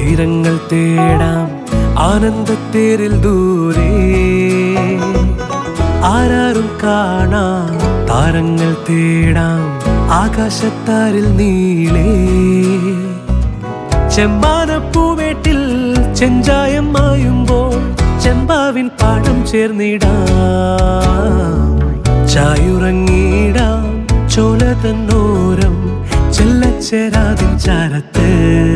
തീരങ്ങൾ തേടാം ആനന്ദത്തേരിൽ ദൂരെ ആരാരും കാണാം താരങ്ങൾ തേടാം ആകാശത്താരിൽ നീളേ ചെമ്പാനപ്പൂവേട്ടിൽ ചെഞ്ചായം മായുമ്പോൾ ചെമ്പാവിൻ പാടം ചേർന്നിടാം ചായുറങ്ങിടാം ചോല തന്നോരം ചെല്ലച്ചേരാതിൻ ചാരത്ത്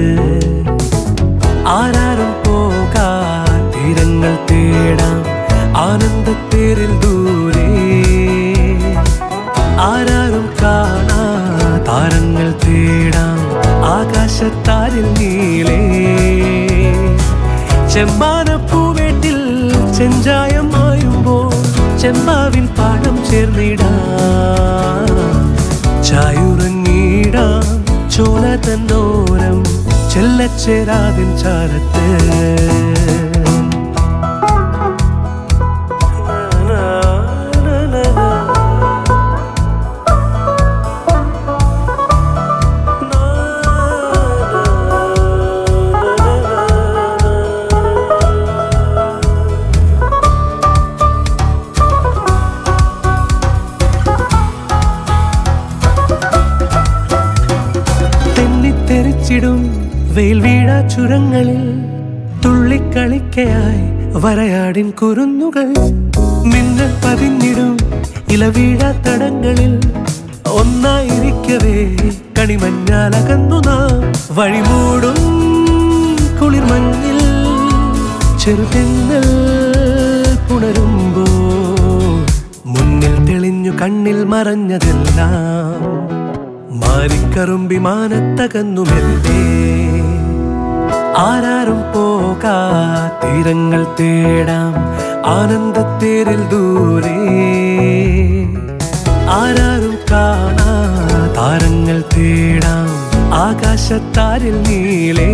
ആരാരും പോകാ തീരങ്ങൾ തേടാം ആനന്ദത്തേരിൽ ദൂരെ ആരാരും കാണാ താരങ്ങൾ തേടാം ആകാശത്താരിൽ നീളേ ചെമ്പാനപ്പൂവേട്ടിൽ ചെഞ്ചായം മായുമ്പോൾ ചെമ്പാവിൻ പാടം ചേർന്നിടാം ചായുറങ്ങിടാം ചോല തന്നോരം ചെല്ലച്ചേരാതിൻ ചാരത്ത് തെന്നിത്തെറിച്ചിടും വെയിൽ വീഴാ ചുരങ്ങളിൽ തുള്ളിക്കളിക്കയായി വരയാടിൻ കുരുന്നുകൾ മിന്നൽ പതിഞ്ഞിടും ഇലവീഴാ തടങ്ങളിൽ ഒന്നായിരിക്കവേ കണിമഞ്ഞാലകന്നു നാം വഴിമൂടും കുളിർമഞ്ഞിൽ ചെറുതെന്നൽ പുണരുമ്പോ മുന്നിൽ തെളിഞ്ഞു കണ്ണിൽ മറഞ്ഞതെല്ലാം മാറിക്കറുമ്പി മാനത്തകന്നുമെല്ലേ ആരാരും പോകാ തീരങ്ങൾ തേടാം ആനന്ദത്തേരിൽ ദൂരെ ആരാരും കാണാ താരങ്ങൾ തേടാം ആകാശത്താരിൽ നീളേ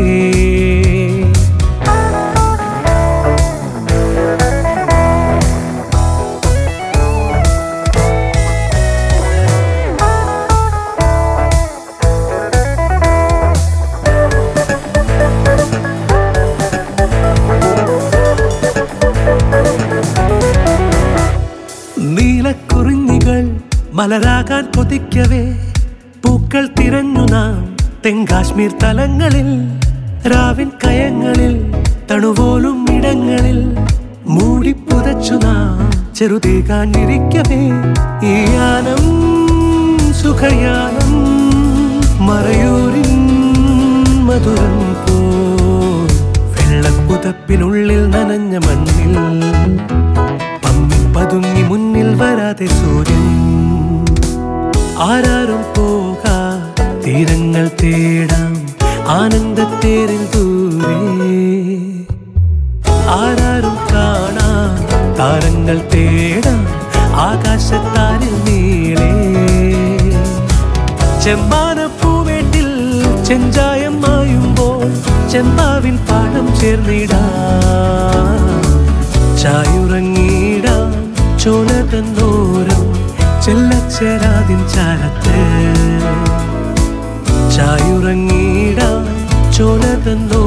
നീലക്കുറിഞ്ഞികൾ മലരാകാൻ കൊതിക്കവേ പൂക്കൾ തിരഞ്ഞു നാം തെങ്കാശ്മീർ തലങ്ങളിൽ രാവിൻ കയങ്ങളിൽ തണുപോലും ഇടങ്ങളിൽ മൂടിപ്പുതച്ചു നാം ചെറുതേകാഞ്ഞിരിക്കവേ ഈ യാനം സുഖയാനം മറയൂരിൻ മധുരം പോ വെള്ളപ്പുതപ്പിനുള്ളിൽ നനഞ്ഞ മണ്ണിൽ പമ്മി പതുങ്ങി മുന്നിൽ വരാതെ സൂര്യൻ ആരാരും പോകാ തീരങ്ങൾ തേടാം ആനന്ദത്തേരിൽ ദൂരെ ആരാരും കാണാ താരങ്ങൾ തേടാം ആകാശത്താരിൽ നീളേ ചെമ്പാനപ്പൂവേട്ടിൽ ചെഞ്ചായം മായുമ്പോൾ ചെമ്പാവിൻ പാടം ചേർന്നിടാം ചായുറങ്ങിടാം ചോല തന്നോരം ചെല്ലച്ചേരാതിൻ ചാരത്ത് ചായുറങ്ങിടാം ചോല തന്നോ